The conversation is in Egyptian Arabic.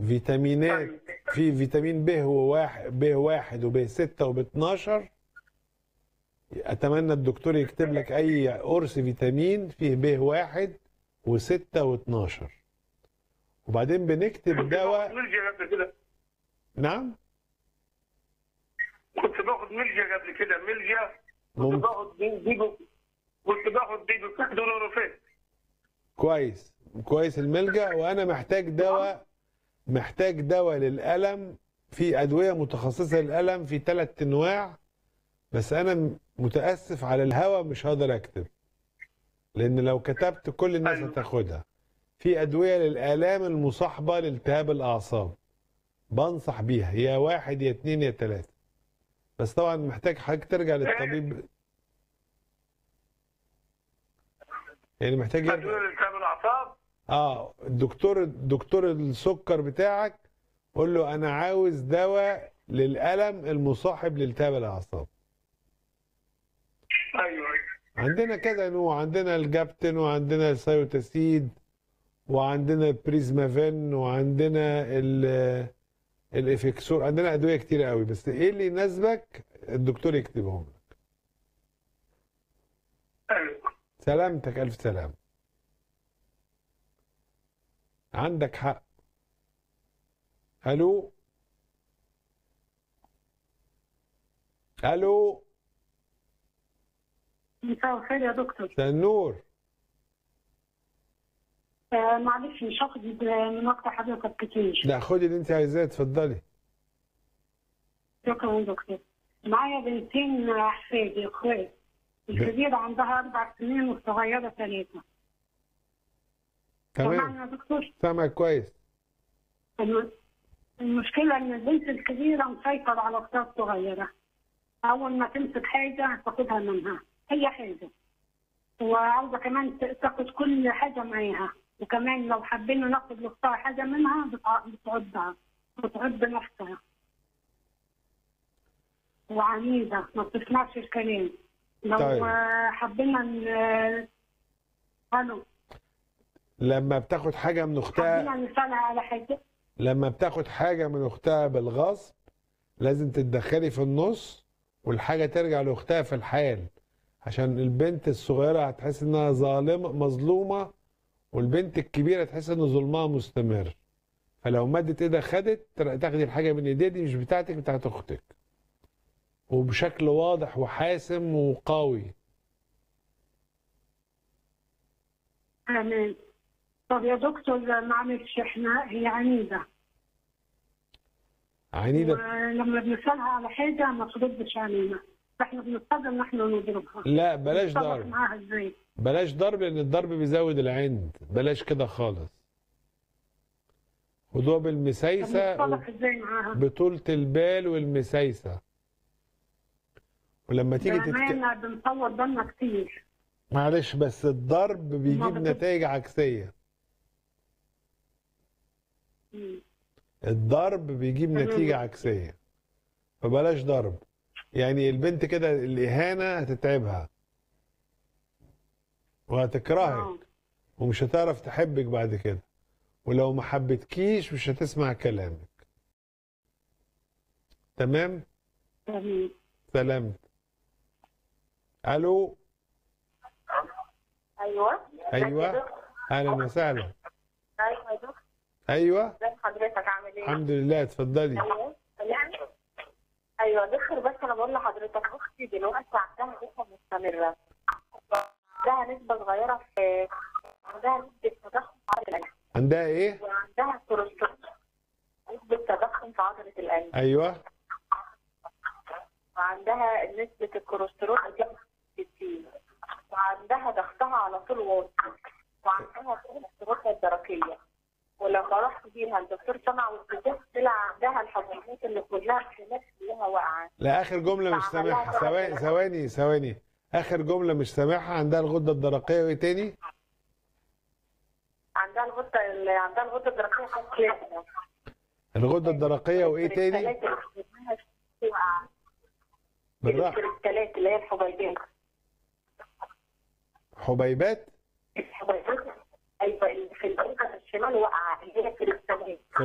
فيتامينات في فيتامين ب وواحد ب واحد وب 6 وب 12 اتمنى الدكتور يكتب لك اي قرص فيتامين فيه ب واحد و6 و12 وبعدين بنكتب دواء ملجا قبل كده نعم كنت باخد ملجا قبل كده ملجا كنت ممكن. باخد ديجو كنت باخد ديجو دولوروفيت كويس كويس الملجأ وانا محتاج دواء محتاج دواء للألم في أدوية متخصصة للألم في ثلاث أنواع بس أنا م- متأسف على الهوا مش هقدر أكتب لأن لو كتبت كل الناس أيوة. هتاخدها في أدوية للآلام المصاحبة لالتهاب الأعصاب بنصح بيها يا واحد يا اتنين يا تلاتة بس طبعا محتاج حضرتك ترجع للطبيب يعني محتاج يرجع ادويه لالتهاب الاعصاب اه الدكتور دكتور السكر بتاعك قول له انا عاوز دواء للالم المصاحب لالتهاب الاعصاب ايوه عندنا كذا نوع عندنا الجابتن وعندنا السايوتاسيد وعندنا البريزمافين وعندنا ال الافكسور عندنا ادويه كتير قوي بس ايه اللي يناسبك الدكتور يكتبهم لك ايوه سلامتك الف سلام عندك حق الو الو مساء الخير يا دكتور ده النور آه معلش مش هاخد من وقت حضرتك كتير لا خدي اللي انت عايزاه اتفضلي شكرا يا دكتور معايا بنتين احفادي اخوات الكبيرة عندها أربع سنين والصغيرة ثلاثة تمام سمعني يا دكتور سامعك كويس الم- المشكلة إن البنت الكبيرة مسيطرة على أختها الصغيرة أول ما تمسك حاجة تاخدها منها أي حاجة وعاوزة كمان ت- تاخد كل حاجة معاها وكمان لو حبينا ناخد لأختها حاجة منها بتع- بتعضها بتعض نفسها وعنيدة ما بتسمعش الكلام لو طيب. آه، حبينا ن- الو لما بتاخد حاجه من اختها حبينا نسألها على حاجة لما بتاخد حاجه من اختها بالغصب لازم تتدخلي في النص والحاجه ترجع لاختها في الحال عشان البنت الصغيره هتحس انها ظالمه مظلومه والبنت الكبيره تحس ان ظلمها مستمر فلو مدت ايدها خدت تر- تاخدي الحاجه من ايديها دي مش بتاعتك بتاعت اختك وبشكل واضح وحاسم وقوي آمين طب يا دكتور معلش احنا هي عنيدة عنيده ولما بنسألها على حاجة ما تردش علينا فاحنا بنضطر ان احنا نضربها لا بلاش نتصرف ضرب معاها ازاي بلاش ضرب لان الضرب بيزود العند بلاش كده خالص خدوها طب بالمسايسه نتصرف ازاي معاها بطولة البال والمسايسة ولما تيجي تتك... بأمانة بنصور بالنا كتير معلش بس الضرب بيجيب ما بت- نتائج عكسية مم. الضرب بيجيب تمام. نتيجة عكسية فبلاش ضرب يعني البنت كده الإهانة هتتعبها وهتكرهك آه. ومش هتعرف تحبك بعد كده ولو ما حبتكيش مش هتسمع كلامك تمام تمام سلامت الو ايوه ايوه اهلا وسهلا ايوه يا دكتور ايوه ازي حضرتك عامل ايه؟ الحمد لله اتفضلي ايوه يعني ايوه يا دكتور بس انا بقول لحضرتك اختي دلوقتي عندها نسبه مستمره عندها نسبه صغيره في عندها نسبه تضخم في عضله القلب عندها ايه وعندها كوليسترول نسبه تضخم في عضله القلب ايوه وعندها نسبه الكوليسترول 60 وعندها ضغطها على طول واطي وعندها كوليسترول الدرقيه ولما رحت بيها الدكتور سمع والكتاب طلع عندها الحبيبات اللي كلها الخلاف كلها واقعه لا اخر جمله مش سامعها ثواني ثواني ثواني اخر جمله مش سامعها عندها الغده الدرقيه وايه تاني عندها الغده اللي عندها الغده الدرقيه كلها الغده الدرقيه وايه تاني بالراحه الكريستالات اللي هي الحبيبات حبيبات